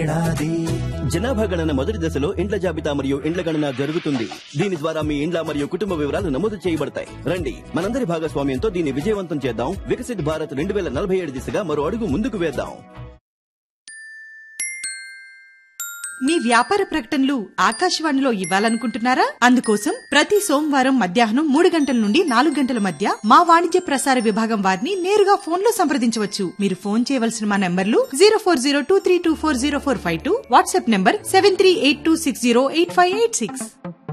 జనాభా గణన మొదటి దశలో ఇండ్ల జాబితా మరియు ఇండ్ల గణన జరుగుతుంది దీని ద్వారా మీ ఇండ్ల మరియు కుటుంబ వివరాలు నమోదు చేయబడతాయి రండి మనందరి భాగస్వామ్యంతో దీన్ని విజయవంతం చేద్దాం వికసిత్ భారత్ రెండు వేల నలభై ఏడు దిశగా మరో అడుగు ముందుకు వేద్దాం మీ వ్యాపార ప్రకటనలు ఆకాశవాణిలో ఇవ్వాలనుకుంటున్నారా అందుకోసం ప్రతి సోమవారం మధ్యాహ్నం మూడు గంటల నుండి నాలుగు గంటల మధ్య మా వాణిజ్య ప్రసార విభాగం వారిని నేరుగా ఫోన్ లో సంప్రదించవచ్చు మీరు ఫోన్ చేయవలసిన మా నంబర్లు zero four zero two three two four zero four five two WhatsApp number seven three eight two six zero eight five eight six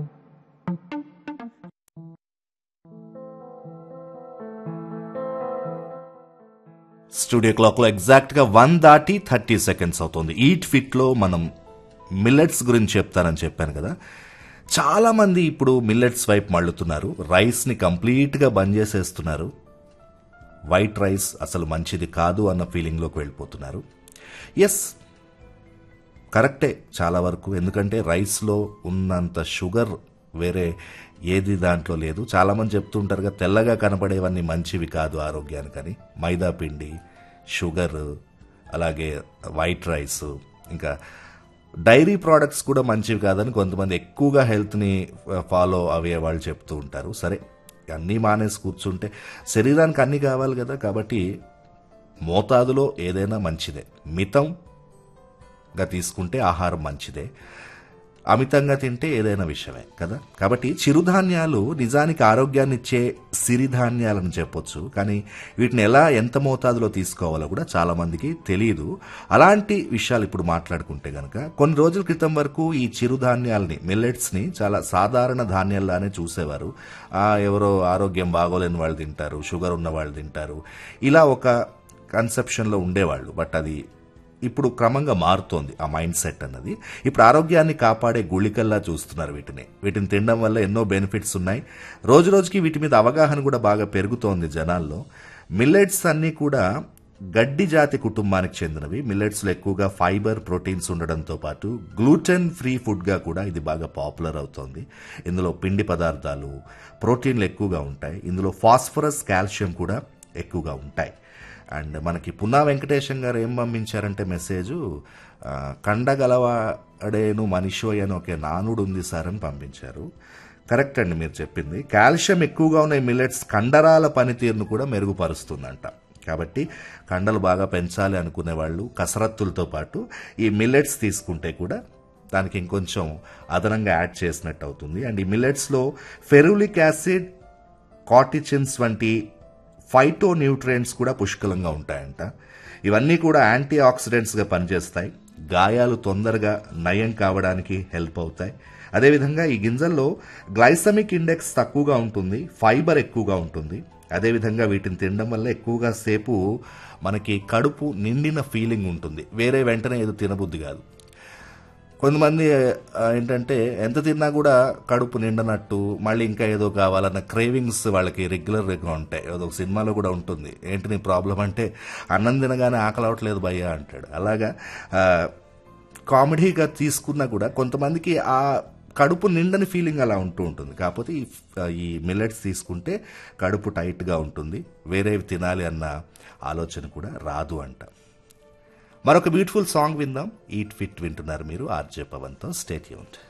studio క్లాక్లో ఎగ్జాక్ట్గా వన్ దాటి థర్టీ సెకండ్స్ అవుతుంది ఈట్ ఫిట్లో మనం మిల్లెట్స్ గురించి చెప్తానని చెప్పాను కదా చాలామంది ఇప్పుడు మిల్లెట్స్ వైపు మళ్ళుతున్నారు రైస్ని కంప్లీట్గా బంద్ చేసేస్తున్నారు వైట్ రైస్ అసలు మంచిది కాదు అన్న ఫీలింగ్లోకి వెళ్ళిపోతున్నారు ఎస్ కరెక్టే చాలా వరకు ఎందుకంటే రైస్లో ఉన్నంత షుగర్ వేరే ఏది దాంట్లో లేదు చాలామంది చెప్తుంటారు కదా తెల్లగా కనబడేవన్నీ మంచివి కాదు ఆరోగ్యానికని మైదా పిండి షుగర్ అలాగే వైట్ రైస్ ఇంకా డైరీ ప్రోడక్ట్స్ కూడా మంచివి కాదని కొంతమంది ఎక్కువగా హెల్త్ని ఫాలో అయ్యే వాళ్ళు చెప్తూ ఉంటారు సరే అన్నీ మానేసి కూర్చుంటే శరీరానికి అన్నీ కావాలి కదా కాబట్టి మోతాదులో ఏదైనా మంచిదే మితంగా తీసుకుంటే ఆహారం మంచిదే అమితంగా తింటే ఏదైనా విషయమే కదా కాబట్టి చిరుధాన్యాలు నిజానికి ఆరోగ్యాన్ని ఇచ్చే సిరిధాన్యాలను చెప్పొచ్చు కానీ వీటిని ఎలా ఎంత మోతాదులో తీసుకోవాలో కూడా చాలా మందికి తెలియదు అలాంటి విషయాలు ఇప్పుడు మాట్లాడుకుంటే గనక కొన్ని రోజుల క్రితం వరకు ఈ చిరుధాన్యాలని మిల్లెట్స్ని చాలా సాధారణ ధాన్యాల్లానే చూసేవారు ఆ, ఎవరో ఆరోగ్యం బాగోలేని వాళ్ళు తింటారు షుగర్ ఉన్న వాళ్ళు తింటారు ఇలా ఒక కన్సెప్షన్లో ఉండేవాళ్ళు బట్ అది ఇప్పుడు క్రమంగా మారుతోంది ఆ మైండ్ సెట్ అన్నది ఇప్పుడు ఆరోగ్యాన్ని కాపాడే గుళికల్లా చూస్తున్నారు వీటిని వీటిని తినడం వల్ల ఎన్నో బెనిఫిట్స్ ఉన్నాయి రోజు రోజుకి వీటి మీద అవగాహన కూడా బాగా పెరుగుతోంది జనాల్లో మిల్లెట్స్ అన్నీ కూడా గడ్డి జాతి కుటుంబానికి చెందినవి మిల్లెట్స్లో ఎక్కువగా ఫైబర్ ప్రోటీన్స్ ఉండడంతో పాటు గ్లూటెన్ ఫ్రీ ఫుడ్గా కూడా ఇది బాగా పాపులర్ అవుతోంది ఇందులో పిండి పదార్థాలు ప్రోటీన్లు ఎక్కువగా ఉంటాయి ఇందులో ఫాస్ఫరస్ కాల్షియం కూడా ఎక్కువగా ఉంటాయి అండ్ మనకి పున్నా వెంకటేశం గారు ఏం పంపించారంటే మెసేజ్ కండగలవాడేను మనిషోయ్ అని ఒక నానుడు ఉంది సార్ అని పంపించారు కరెక్ట్ అండి మీరు చెప్పింది కాల్షియం ఎక్కువగా ఉన్న ఈ మిల్లెట్స్ కండరాల పనితీరును కూడా మెరుగుపరుస్తుందంట కాబట్టి కండలు బాగా పెంచాలి అనుకునే వాళ్ళు కసరత్తులతో పాటు ఈ మిల్లెట్స్ తీసుకుంటే కూడా దానికి ఇంకొంచెం అదనంగా యాడ్ చేసినట్టు అవుతుంది అండ్ ఈ మిల్లెట్స్లో ఫెరులిక్ యాసిడ్ కాటిచిన్స్ వంటి ఫైటో న్యూట్రియంట్స్ కూడా పుష్కలంగా ఉంటాయంట ఇవన్నీ కూడా యాంటీ ఆక్సిడెంట్స్గా పనిచేస్తాయి గాయాలు తొందరగా నయం కావడానికి హెల్ప్ అవుతాయి అదేవిధంగా ఈ గింజల్లో గ్లైసమిక్ ఇండెక్స్ తక్కువగా ఉంటుంది ఫైబర్ ఎక్కువగా ఉంటుంది అదేవిధంగా వీటిని తినడం వల్ల ఎక్కువగా సేపు మనకి కడుపు నిండిన ఫీలింగ్ ఉంటుంది వేరే వెంటనే ఏదో తినబుద్ధి కాదు కొంతమంది ఆ, ఏంటంటే ఎంత తిన్నా కూడా కడుపు నిండనట్టు మళ్ళీ ఇంకా ఏదో కావాలన్న క్రేవింగ్స్ వాళ్ళకి రెగ్యులర్గా ఉంటాయి అదొక సినిమాలో కూడా ఉంటుంది ఏంటి నీ ప్రాబ్లం అంటే అన్నం తినగానే ఆకలి అవట్లేదు భయ్యా అంటాడు అలాగా ఆ, కామెడీగా తీసుకున్నా కూడా కొంతమందికి ఆ కడుపు నిండని ఫీలింగ్ అలా ఉంటూ ఉంటుంది కాకపోతే ఈ ఈ మిల్లెట్స్ తీసుకుంటే కడుపు టైట్గా ఉంటుంది వేరేవి తినాలి అన్న ఆలోచన కూడా రాదు అంట మరొక బ్యూటిఫుల్ సాంగ్ విందాం ఈట్ ఫిట్ వింటున్నారు మీరు ఆర్జే పవన్తో స్టేట్ యూన్డ్